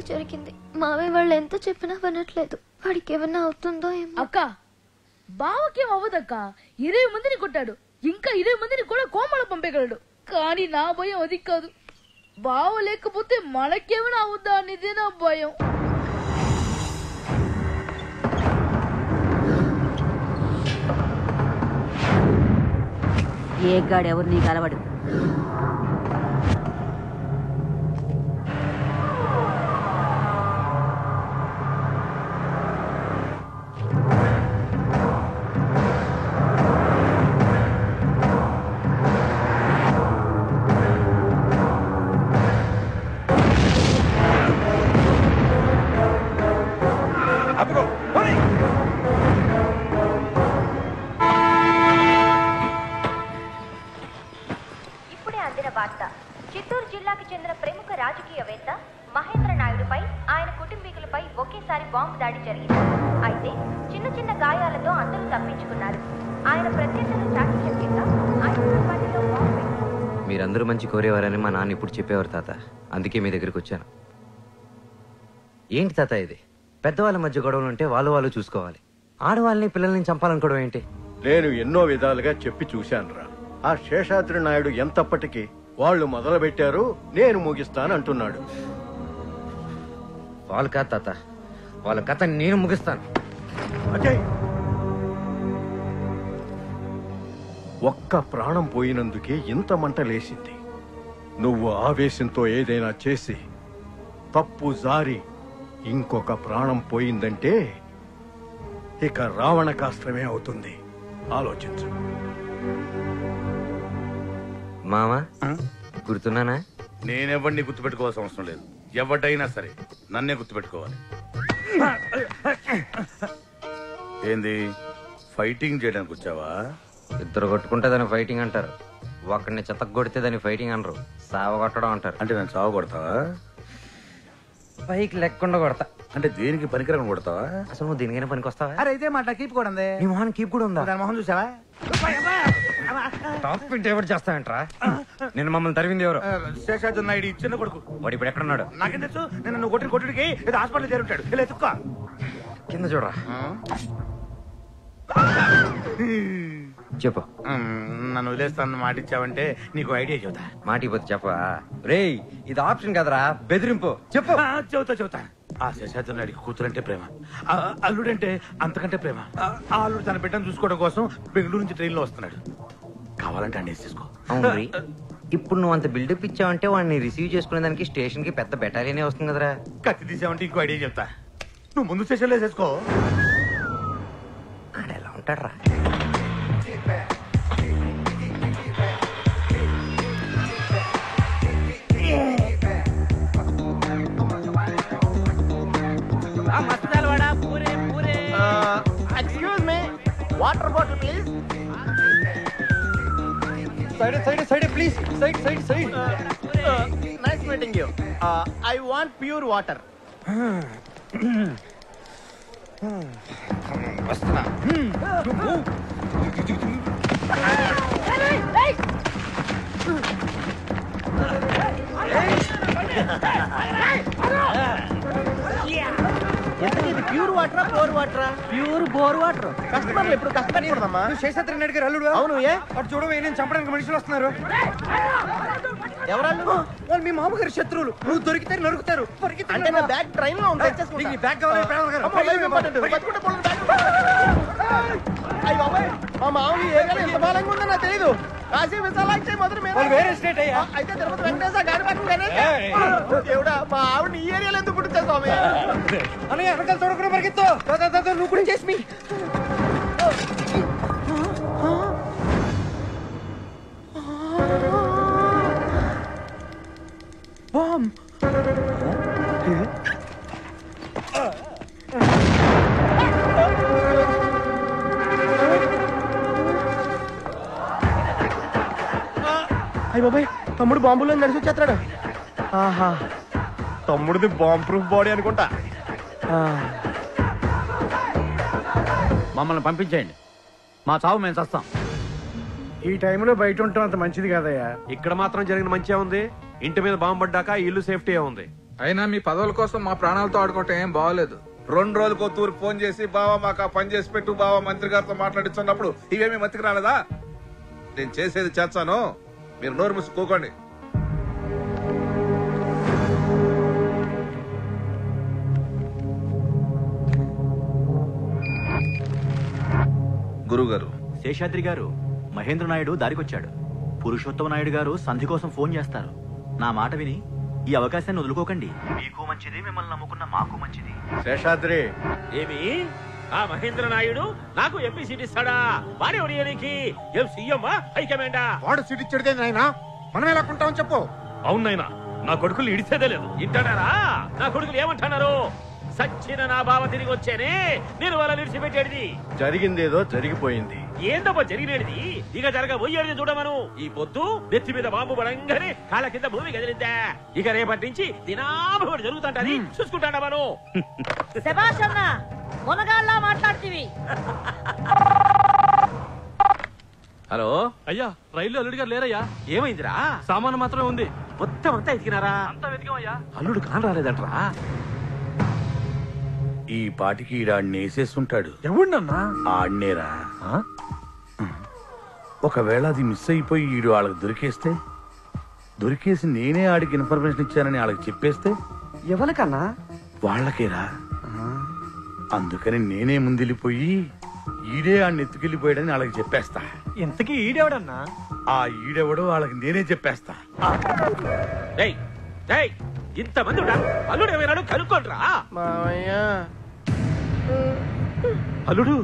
జరిగింది మావయ్య వాళ్ళు ఎంత చెప్పినా వినట్లేదు వాడికి ఏమన్నా అవుతుందో ఏమో అక్క బావకేం అవ్వదక్క ఇరవై మందిని కొట్టాడు ఇంకా ఇరవై మందిని కూడా కోమలో పంపగలడు కానీ నా భయం అది కాదు బావ లేకపోతే మనకేమైనా అవుద్దా అనేదే నా భయం ఏ గాడెవరు నీకు అలవడు ఇప్పుడే అందిన వార్త చిత్తూరు జిల్లాకు చెందిన ప్రముఖ రాజకీయవేత్త మహేంద్ర నాయుడుపై ఆయన కుటుంబీకులపై ఒకేసారి బాంబు దాడి జరిగింది అయితే చిన్న చిన్న గాయాలతో అందరూ తప్పించుకున్నారు ఆయన ప్రత్యర్థుల చాకచక్యంగా ఆయన బండిలో బాంబు పెట్టారు మీరందరూ మంచి కోరేవారని మా నాన్న ఇప్పుడు చెప్పేవారు తాత అందుకే మీ దగ్గరికి వచ్చాను ఏంటి తాత ఇది పెద్దవాళ్ళ మధ్య గొడవలు ఉంటే వాళ్ళు వాళ్ళు చూసుకోవాలి ఆడవాళ్ళని పిల్లల్ని చంపాలనుకోవడం ఏంటి నేను ఎన్నో విధాలుగా చెప్పి చూశానురా ఆ శేషాద్రి నాయుడు ఎంతప్పటికీ వాళ్ళు మొదలు పెట్టారు నేను ముగిస్తానంటున్నాడు వాళ్ళు కాదు తాత వాళ్ళ కథ నేను ముగిస్తాను అజయ్ ఒక్క ప్రాణం పోయినందుకే ఇంత మంట లేసింది నువ్వు ఆవేశంతో ఏదైనా చేసి తప్పు జారి ఇంకొక ప్రాణం పోయిందంటే ఇక రావణ కాస్త్రమే అవుతుంది ఆలోచించు మామా గుర్తున్నానా నేనెవడిని గుర్తుపెట్టుకోవాల్సిన అవసరం లేదు ఎవడైనా సరే నన్నే గుర్తుపెట్టుకోవాలి ఏంది ఫైటింగ్ చేయడానికి వచ్చావా ఇద్దరు కొట్టుకుంటే దాన్ని ఫైటింగ్ అంటారు ఒకరిని చెత్త కొడితే దాన్ని ఫైటింగ్ అనరు సావ కొట్టడం అంటారు అంటే నేను చావు కొడతావా పైకి లెక్కకుండా కొడతా అంటే దేనికి పనికిరం కొడతావా అసలు నువ్వు దీనికైనా పనికి వస్తావా అరే ఇదే మాట కీప్ కూడా ఉంది నీ మొహన్ కీప్ కూడా ఉందా దాని మొహం చూసావా టాప్ పింట్ ఎవరు చేస్తానంట్రా నేను మమ్మల్ని తరివింది ఎవరు శేషాద్రి నాయుడు ఈ చిన్న కొడుకు వాడు ఇప్పుడు ఎక్కడున్నాడు నాకేం తెలుసు నేను నువ్వు కొట్టిన కొట్టుడికి ఏదో హాస్పిటల్ చేరుంటాడు ఇలా ఎత్తుక్కో కింద చూడరా చెప్పు నన్ను వదిలేస్తాను మాట ఇచ్చావంటే నీకు ఐడియా చెబుతా మాటిపోతే చెప్పా రేయ్ ఇది ఆప్షన్ కదరా బెదిరింపు చెప్పు ఆ, చెబుతా చెబుతా ఆ శేషాద్రి నాయుడికి కూతురంటే ప్రేమ ఆ, అల్లుడంటే అంతకంటే ప్రేమ ఆ, ఆ అల్లుడు తన బిడ్డను చూసుకోవడం కోసం బెంగళూరు నుంచి ట్రైన్లో వస్తున్నాడు కావాలంటే అండి తీసుకో అవును మరి. ఇప్పుడు నువ్వు అంత బిల్డప్ ఇచ్చావంటే వాడిని రిసీవ్ చేసుకునే దానికి స్టేషన్ కి పెద్ద బెటాలియనే వస్తుంది కదరా కత్తి తీసావంటే ఇంకో ఐడియా చెప్తా నువ్వు ముందు స్టేషన్లో వేసేసుకో ఆడ ఎలా ఉంటాడ్రా excuse me water bottle please side side side please side side side nice meeting you I want pure water pure వాటరా బోర్ వాటరా ప్యూర్ బోర్ వాటర్ కస్టమర్లు ఇప్పుడు కస్టమర్ చూడదమ్మా శేషాద్రి నాయుడు గారు అల్లుడు అవును ఏ అటు చూడవే నేను చంపడానికి మనుషులు వస్తున్నారు ఎవరాళ్ళు వాళ్ళు మీ మామగారు శత్రువులు నువ్వు దొరికితే నరుకుతారు అంటే నా బ్యాగ్ ట్రైన్ లో ఉంది నీకు నీ బ్యాగ్ కావాలి, ప్రాణాలు కావాలి. అమ్మో, life important. బతుకుంటే పోలేదు బ్యాగ్. అయ్య బాబాయ్, మా మామూలు ఏ గల ఎంత బలంగా ఉందో నాకు తెలియదు కాశీ విశాలాక్షి మొదలు మీద వాళ్ళు వేరే స్టేట్ అయ్యా అయితే తిరుపతి వెంకటేశ్వర గాడి పక్కన గణేష్. దేవుడా మా ఆవిడ ఈ ఏరియాలో ఎందుకు పుట్టించా స్వామి అని వెనకాల చూడకుండా పరిగెత్తు దా, దా, దా, దా, నువ్వు కూడా చేసి మీ అయ్య బాబాయ్ తమ్ముడు బాంబులో నడిచి వచ్చేస్తాడు ఆహా తమ్ముడిది బాంబ్ ప్రూఫ్ బాడీ అనుకుంటా మమ్మల్ని పంపించేయండి మా చావు మేము చస్తాం ఈ టైంలో బయట ఉండటం అంత మంచిది కాదయ్యా ఇక్కడ మాత్రం జరిగిన మంచిగా ఉంది ఇంటి మీద బాంబు పడ్డాక ఇల్లు సేఫ్టీ ఉంది అయినా మీ పదవుల కోసం మా ప్రాణాలతో ఆడుకోవటం ఏం బాగోలేదు రెండు రోజులకు తూర్పు ఫోన్ చేసి బావా మాకు ఆ పని చేసి పెట్టు బావా మంత్రి గారితో మాట్లాడిస్తున్నప్పుడు ఇవేమీ మతికి రాలేదా నేను చేసేది చేస్తాను మీరు నోరు మూసుకోకండి గురుగారు శేషాద్రి గారు మహేంద్ర నాయుడు దారికొచ్చాడు పురుషోత్తమ నాయుడు గారు సంధి కోసం ఫోన్ చేస్తారు నా మాట విని ఈ అవకాశాన్ని వదులుకోకండి మీకు మంచిది మిమ్మల్ని నమ్ముకున్న మాకు మంచిది శేషాద్రి ఏమి ఆ మహేంద్ర నాయుడు నాకు ఎంపీ సీట్ ఇస్తాడా వాడే ఒడియనికి ఏం సీఎం హైకమాండా వాడు సీట్ ఇచ్చాడితే నాయన మనం ఎలా కొంటామని చెప్పు అవునైనా నా కొడుకులు ఇడిచేదే లేదు ఇంటాడారా నా కొడుకులు ఏమంటున్నారు సచ్చిన నా బావ తిరిగి వచ్చేనే నేను వాళ్ళ విడిచిపెట్టేది జరిగిందేదో జరిగిపోయింది ఏందబ్బా జరిగినది ఇక జరగబోయేది చూడమను ఈ పొద్దు నెత్తి మీద బాంబు పడంగానే కాళ్ళ కింద భూమి కదిలిందా ఇక రేపటి నుంచి దినాభి జరుగుతుంటది చూసుకుంటాడా మనం శభాష్ అన్న మునగాళ్ళ మాట్లాడుతీవి హలో అయ్యా రైలు అల్లుడు గారు లేరయ్యా ఏమైందిరా సామాను మాత్రమే ఉంది మొత్తం అంతా ఎతికినారా అంతా వెతికామయ్యా అల్లుడు కాని రాలేదంటరా ఈ పాటికి ఈడాడిని వేసేస్తుంటాడు ఎవడన్నా ఆడినేరా ఒకవేళ అది మిస్ అయిపోయి ఈడు వాళ్ళకి దొరికేస్తే దొరికేసి నేనే ఆడికి ఇన్ఫర్మేషన్ ఇచ్చానని వాళ్ళకి చెప్పేస్తే ఎవరికన్నా వాళ్ళకేరా అందుకని నేనే ముందెళ్ళిపోయి ఈడే ఆడిని ఎత్తుకెళ్ళిపోయాడని వాళ్ళకి చెప్పేస్తా ఇంతకీ ఈడెవడన్నా ఆ ఈడెవడో వాళ్ళకి నేనే చెప్పేస్తా ఏయ్ ఏయ్ ఇంతమంది ఉన్నారు అల్లుడు ఏమైనాడు కనుక్కోండిరా మామయ్య అల్లుడు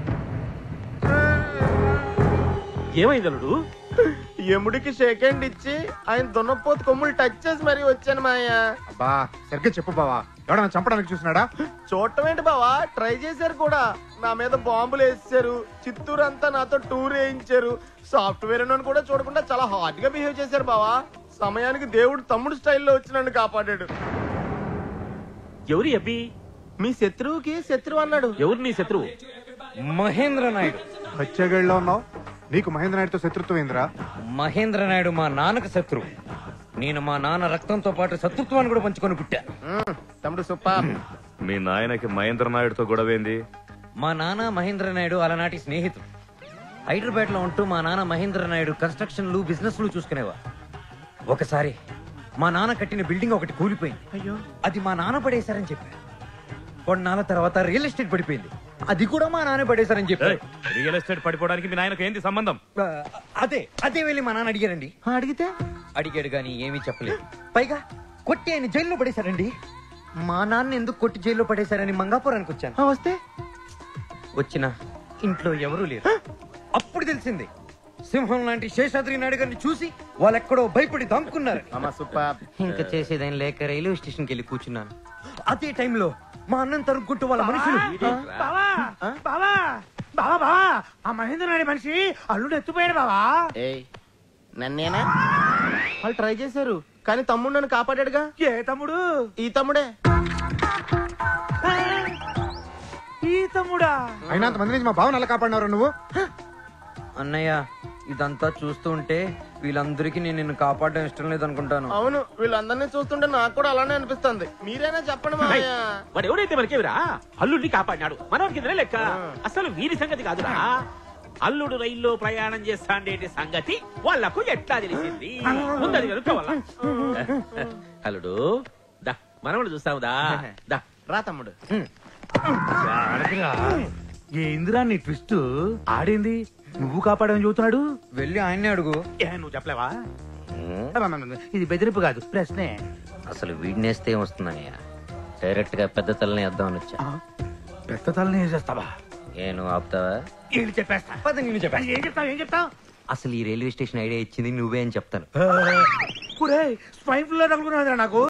ఏమైంది అల్లుడు ఎముడికి సెకండ్ ఇచ్చి ఆయన దున్నపోతు కొమ్ములు టచ్ చేసి మరీ వచ్చాను మాయ బా సరిగ్గా చెప్పు బావా ఎవడన్నా చంపడానికి చూసినాడా చూడటం ఏంటి బావా ట్రై చేశారు కూడా నా మీద బాంబులు వేసేసారు చిత్తూరు అంతా నాతో టూర్ వేయించారు సాఫ్ట్వేర్ అని కూడా చూడకుండా చాలా హాట్ గా బిహేవ్ చేశారు బావా సమయానికి దేవుడు తమ్ముడు స్టైల్లో వచ్చి నన్ను కాపాడాడు ఎవరి అబ్బి మీ శత్రువుకి శత్రువు అన్నాడు ఎవరు నీ శత్రువు మహేంద్ర నాయుడు వచ్చేగడిలో ఉన్నావు నీకు మహేంద్ర నాయుడుతో శత్రుత్వం ఏందిరా మహేంద్ర నాయుడు మా నాన్నకు శత్రువు నేను మా నాన్న రక్తంతో పాటు శత్రుత్వాన్ని కూడా పంచుకొని పుట్టా మ్మ్, తమ్ముడు సూపర్ మీ నాయనకి మహేంద్ర నాయుడుతో గొడవేంది మా నాన్న మహేంద్ర నాయుడు అలనాటి స్నేహితుడు హైదరాబాద్ లో ఉంటూ మా నాన్న మహేంద్ర నాయుడు కన్స్ట్రక్షన్లు బిజినెస్లు చూసుకునేవా ఒకసారి మా నాన్న కట్టిన బిల్డింగ్ ఒకటి కూలిపోయింది అయ్యో అది మా నాన్న పడేశారని చెప్పారు కొన్నాళ్ళ తర్వాత రియల్ ఎస్టేట్ పడిపోయింది అది కూడా మా నాన్న పడేశారని చెప్పారు రియల్ ఎస్టేట్ పడిపోవడానికి మీ నాయనకు ఏంది సంబంధం ఆ, అదే అదే వెళ్ళి మా నాన్న అడిగారండి అడిగితే అడిగాడు గాని ఏమీ చెప్పలేదు పైగా కొట్టి ఆయన జైల్లో పడేశారండి మా నాన్న ఎందుకు కొట్టి జైల్లో పడేశారని మంగాపురానికి వచ్చాను ఆ, వస్తే వచ్చిన ఇంట్లో ఎవరూ లేరు అప్పుడు తెలిసింది సింహం లాంటి శేషాద్రి నాయుడు గారిని చూసి వాళ్ళెక్కడో భయపడి దాముకున్నారు అమ్మ సూపర్ ఇంకా చేసేదేం లేక రైల్వే స్టేషన్కి వెళ్ళి కూర్చున్నాను అదే టైంలో మా అన్నం తరుక్కుంటూ వాళ్ళ మనుషులు బావా బావా బావా బావా ఆ మహేంద్ర నాయుడు మనిషి అల్లుడు ఎత్తుపోయాడు బావా ఏయ్ నన్నేనా వాళ్ళు ట్రై చేశారు కానీ తమ్ముడు నన్ను కాపాడాడుగా ఏ తమ్ముడు ఈ తమ్ముడే ఈ తమ్ముడా అయినా అంతమంది నుంచి మా బావ నల్ల కాపాడినారు నువ్వు అన్నయ్య ఇదంతా చూస్తూ ఉంటే వీళ్ళందరికీ నేను నిన్ను కాపాడడం ఇష్టం లేదు అనుకుంటాను అవును వీళ్ళందరినీ చూస్తుంటే నాకు కూడా అలానే అనిపిస్తుంది మీరైనా చెప్పండి మామయ్య వాడు ఎవడైతే మనకేమిరా అల్లుడిని కాపాడినాడు మనోడికి ఇదే లెక్క అసలు వీరి సంగతి కాదురా అల్లుడు రైల్లో ప్రయాణం చేస్తాండేటి సంగతి వాళ్ళకు ఎట్లా తెలిసింది ముందది కనుక్కోవాల అల్లుడు దా మనవడు చూస్తావు దా దా రా తమ్ముడు ఏందిరా నీ ట్విస్ట్ ఆడేంది నువ్వు కాపాడమని చెబుతున్నాడు వెళ్ళి ఆయన్నే అడుగు ఏ నువ్వు చెప్పలేవా ఇది బెదిరింపు కాదు ప్రశ్నే అసలు వీడినేస్తే ఏమొస్తుందన్నయ్య డైరెక్ట్ గా పెద్ద తలని వేద్దామని వచ్చా పెద్ద తలని వేసేస్తావా ఏ నువ్వు ఆపుతావా ఏంటి చెప్పేస్తా పద నేను చెప్పా ఏం చెప్తావు ఏం చెప్తావు అసలు ఈ రైల్వే స్టేషన్ ఐడియా ఇచ్చింది నువ్వే అని చెప్తాను స్వైన్ ఫ్లూ తగులుకున్నదిరా నాకు